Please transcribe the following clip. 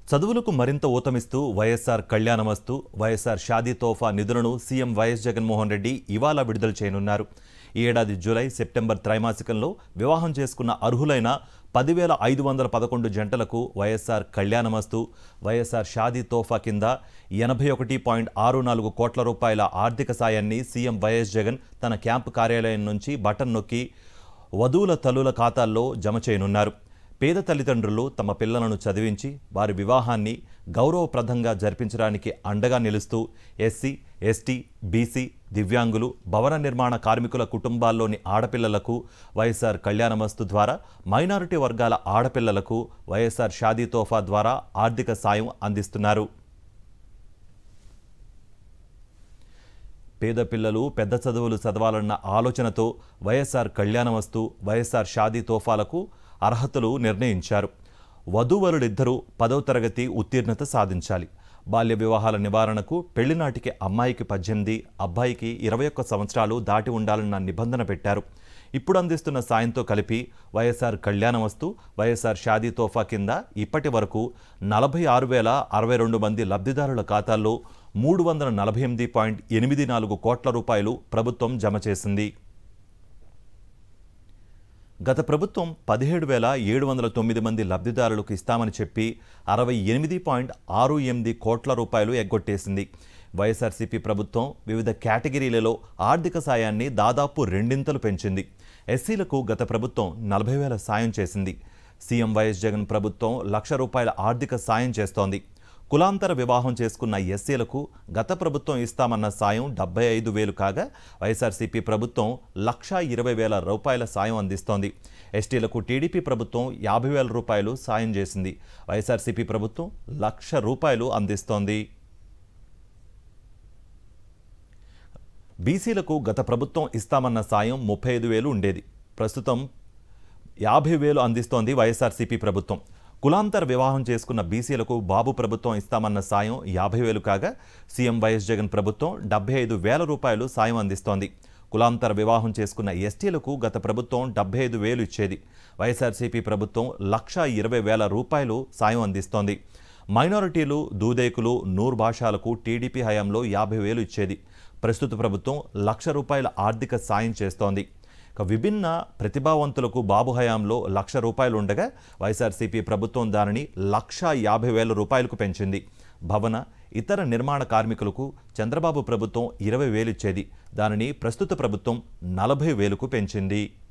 చదువులకు మరింత ఊతమిస్తూ వైఎస్ఆర్ కళ్యాణమస్తు వైఎస్ఆర్ షాదీ తోఫా నిధులను సీఎం వైఎస్ జగన్మోహన్ రెడ్డి ఇవాళ విడుదల చేయనున్నారు ఈ ఏడాది జూలై సెప్టెంబర్ త్రైమాసికంలో వివాహం చేసుకున్న అర్హులైన పదివేల ఐదు వందల పదకొండు జంటలకు వైఎస్ఆర్ కళ్యాణమస్తు వైఎస్ఆర్ షాదీ తోఫా కింద ఎనభై ఒకటి పాయింట్ ఆరు నాలుగు కోట్ల రూపాయల ఆర్థిక సాయాన్ని సీఎం వైఎస్ జగన్ తన క్యాంపు కార్యాలయం నుంచి బటన్ నొక్కి వధువుల తల్లుల ఖాతాల్లో జమ చేయనున్నారు పేద తల్లిదండ్రులు తమ పిల్లలను చదివించి వారి వివాహాన్ని గౌరవప్రదంగా జరిపించడానికి అండగా నిలుస్తూ ఎస్సీ ఎస్టీ బీసీ దివ్యాంగులు భవన నిర్మాణ కార్మికుల కుటుంబాల్లోని ఆడపిల్లలకు వైఎస్ఆర్ కళ్యాణమస్తు ద్వారా మైనారిటీ వర్గాల ఆడపిల్లలకు వైఎస్ఆర్ షాదీ తోఫా ద్వారా ఆర్థిక సాయం అందిస్తున్నారు పేద పిల్లలు పెద్ద చదువులు చదవాలన్న ఆలోచనతో వైఎస్ఆర్ కళ్యాణమస్తు వైఎస్ఆర్ షాదీ తోఫాలకు అర్హతలు నిర్ణయించారు వధూవరులిద్దరూ పదవ తరగతి ఉత్తీర్ణత సాధించాలి బాల్య వివాహాల నివారణకు పెళ్లినాటికి అమ్మాయికి పద్దెనిమిది అబ్బాయికి ఇరవై ఒక్క సంవత్సరాలు దాటి ఉండాలన్న నిబంధన పెట్టారు ఇప్పుడు అందిస్తున్న సాయంతో కలిపి వైఎస్ఆర్ కళ్యాణమస్తు వైఎస్ఆర్ షాదీ తోఫా కింద ఇప్పటి వరకు నలభై ఆరు వేల అరవై రెండు మంది లబ్ధిదారుల ఖాతాల్లో మూడు వందల నలభై ఎనిమిది పాయింట్ ఎనిమిది నాలుగు కోట్ల రూపాయలు ప్రభుత్వం జమ చేసింది గత ప్రభుత్వం పదిహేడు వేల ఏడు వందల తొమ్మిది మంది లబ్ధిదారులకు ఇస్తామని చెప్పి అరవై ఎనిమిది పాయింట్ ఆరు ఎనిమిది కోట్ల రూపాయలు ఎగ్గొట్టేసింది వైఎస్ఆర్సీపీ ప్రభుత్వం వివిధ కేటగిరీలలో ఆర్థిక సాయాన్ని దాదాపు రెండింతలు పెంచింది ఎస్సీలకు గత ప్రభుత్వం నలభై వేల సాయం చేసింది సీఎం వైఎస్ జగన్ ప్రభుత్వం లక్ష రూపాయల ఆర్థిక సాయం చేస్తోంది కులాంతర వివాహం చేసుకున్న ఎస్సీలకు గత ప్రభుత్వం ఇస్తామన్న సాయం డెబ్బై ఐదు వేలు కాగా వైఎస్ఆర్సీపీ ప్రభుత్వం లక్షా ఇరవై వేల రూపాయల సాయం అందిస్తోంది ఎస్టీలకు టీడీపీ ప్రభుత్వం యాభై వేల రూపాయలు సాయం చేసింది వైఎస్ఆర్సీపీ ప్రభుత్వం లక్ష రూపాయలు అందిస్తోంది బీసీలకు గత ప్రభుత్వం ఇస్తామన్న సాయం ముప్పై ఐదు వేలు ఉండేది ప్రస్తుతం యాభై వేలు అందిస్తోంది వైఎస్ఆర్సీపీ ప్రభుత్వం కులాంతర వివాహం చేసుకున్న బీసీలకు బాబు ప్రభుత్వం ఇస్తామన్న సాయం యాభై వేలు కాగా సీఎం వైఎస్ జగన్ ప్రభుత్వం డెబ్బై ఐదు వేల రూపాయలు సాయం అందిస్తోంది కులాంతర వివాహం చేసుకున్న ఎస్టీలకు గత ప్రభుత్వం డెబ్బై ఐదు వేలు ఇచ్చేది వైఎస్ఆర్సీపీ ప్రభుత్వం లక్ష ఇరవై వేల రూపాయలు సాయం అందిస్తోంది మైనారిటీలు దూదేకులు నూర్ భాషాలకు టీడీపీ హయాంలో యాభై వేలు ఇచ్చేది ప్రస్తుత ప్రభుత్వం లక్ష రూపాయల ఆర్థిక సాయం చేస్తోంది ఇక విభిన్న ప్రతిభావంతులకు బాబు హయాంలో లక్ష రూపాయలు ఉండగా వైఎస్ఆర్సీపీ ప్రభుత్వం దానిని లక్ష యాభై వేల రూపాయలకు పెంచింది భవన ఇతర నిర్మాణ కార్మికులకు చంద్రబాబు ప్రభుత్వం ఇరవై వేలు ఇచ్చేది దానిని ప్రస్తుత ప్రభుత్వం నలభై వేలకు పెంచింది